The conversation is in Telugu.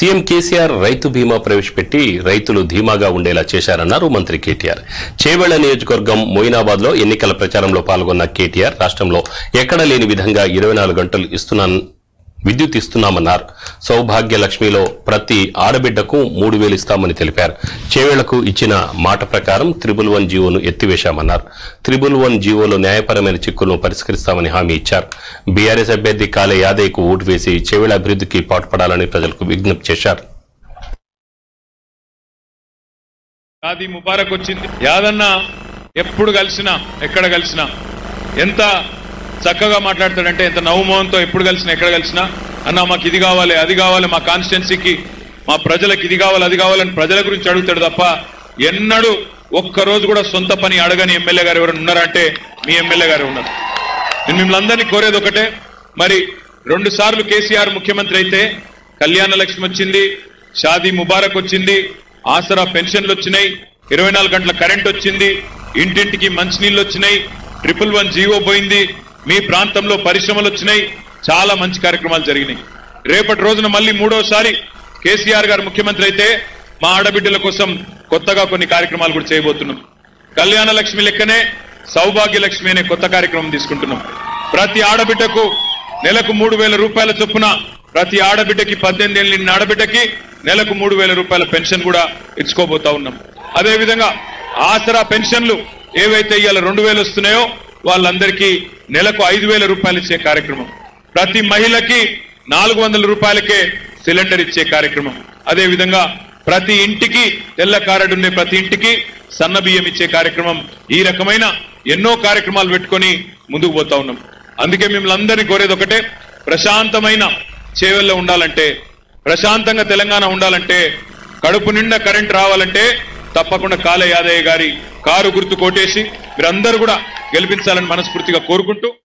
సీఎం కేసీఆర్ రైతు బీమా ప్రవేశపెట్టి రైతులు ధీమాగా ఉండేలా చేశారన్నారు మంత్రి కేటీఆర్ చేవెళ్ల నియోజకవర్గం మొయినాబాద్ లో ఎన్నికల ప్రచారంలో పాల్గొన్న కేటీఆర్ రాష్ట్రంలో ఎక్కడ లేని విధంగా ఇరవై నాలుగు గంటలు ఇస్తున్నాను విద్యుత్ ఇస్తున్నామన్నారు సౌభాగ్య లక్ష్మిలో ప్రతి ఆడబిడ్డకు మూడు వేలు ఇస్తామని తెలిపారు చేవేళ్లకు ఇచ్చిన మాట ప్రకారం త్రిబుల్ వన్ జీవోను ఎత్తివేశామన్నారు త్రిబుల్ వన్ జీవోలో న్యాయపరమైన చిక్కులను పరిష్కరిస్తామని హామీ ఇచ్చారు బీఆర్ఎస్ అభ్యర్థి కాలే యాదయ్కు ఓటు వేసి చేవేళ్ల అభివృద్ధికి పాటుపడాలని ప్రజలకు విజ్ఞప్తి చేశారు షాదీ ముబారక్ వచ్చింది యాదన్న ఎప్పుడు కలిసినా ఎక్కడ కలిసినా ఎంత చక్కగా మాట్లాడతాడంటే ఎంత నవ్వుమోహంతో ఎప్పుడు కలిసినా ఎక్కడ కలిసినా అన్న మాకు ఇది కావాలి అది కావాలి మా కాన్స్టిట్యున్సీకి మా ప్రజలకు ఇది కావాలి అది కావాలని ప్రజల గురించి అడుగుతాడు తప్ప ఎన్నడూ ఒక్క రోజు కూడా సొంత పని అడగని ఎమ్మెల్యే గారు ఎవరైనా ఉన్నారంటే మీ ఎమ్మెల్యే గారు ఉన్నారు నేను మిమ్మల్ని అందరినీ కోరేది ఒకటే మరి రెండు సార్లు కేసీఆర్ ముఖ్యమంత్రి అయితే కళ్యాణ లక్ష్మి వచ్చింది షాదీ ముబారక్ వచ్చింది ఆసరా పెన్షన్లు వచ్చినాయి ఇరవై నాలుగు గంటల కరెంట్ వచ్చింది ఇంటింటికి మంచినీళ్ళు వచ్చినాయి ట్రిపుల్ వన్ జీవో పోయింది మీ ప్రాంతంలో పరిశ్రమలు వచ్చినాయి చాలా మంచి కార్యక్రమాలు జరిగినాయి రేపటి రోజున మళ్ళీ మూడోసారి కేసీఆర్ గారు ముఖ్యమంత్రి అయితే మా ఆడబిడ్డల కోసం కొత్తగా కొన్ని కార్యక్రమాలు కూడా చేయబోతున్నాం కళ్యాణ లక్ష్మి లెక్కనే సౌభాగ్య లక్ష్మి అనే కొత్త కార్యక్రమం తీసుకుంటున్నాం ప్రతి ఆడబిడ్డకు నెలకు మూడు వేల రూపాయల చొప్పున ప్రతి ఆడబిడ్డకి పద్దెనిమిది ఏళ్ళ నిండిన ఆడబిడ్డకి నెలకు మూడు వేల రూపాయల పెన్షన్ కూడా ఇచ్చుకోబోతా ఉన్నాం అదే విధంగా ఆసరా పెన్షన్లు ఏవైతే ఇవాళ రెండు వేలు వస్తున్నాయో వాళ్ళందరికీ నెలకు ఐదు వేల రూపాయలు ఇచ్చే కార్యక్రమం ప్రతి మహిళకి నాలుగు వందల రూపాయలకే సిలిండర్ ఇచ్చే కార్యక్రమం అదే విధంగా ప్రతి ఇంటికి తెల్ల కారడు ఉండే ప్రతి ఇంటికి సన్న బియ్యం ఇచ్చే కార్యక్రమం ఈ రకమైన ఎన్నో కార్యక్రమాలు పెట్టుకొని ముందుకు పోతా ఉన్నాం అందుకే మిమ్మల్ని అందరినీ కోరేది ఒకటే ప్రశాంతమైన చేవెల్లో ఉండాలంటే ప్రశాంతంగా తెలంగాణ ఉండాలంటే కడుపు నిండా కరెంట్ రావాలంటే తప్పకుండా కాలే యాదయ్య గారి కారు గుర్తు కోటేసి మీరందరూ కూడా గెలిపించాలని మనస్ఫూర్తిగా కోరుకుంటూ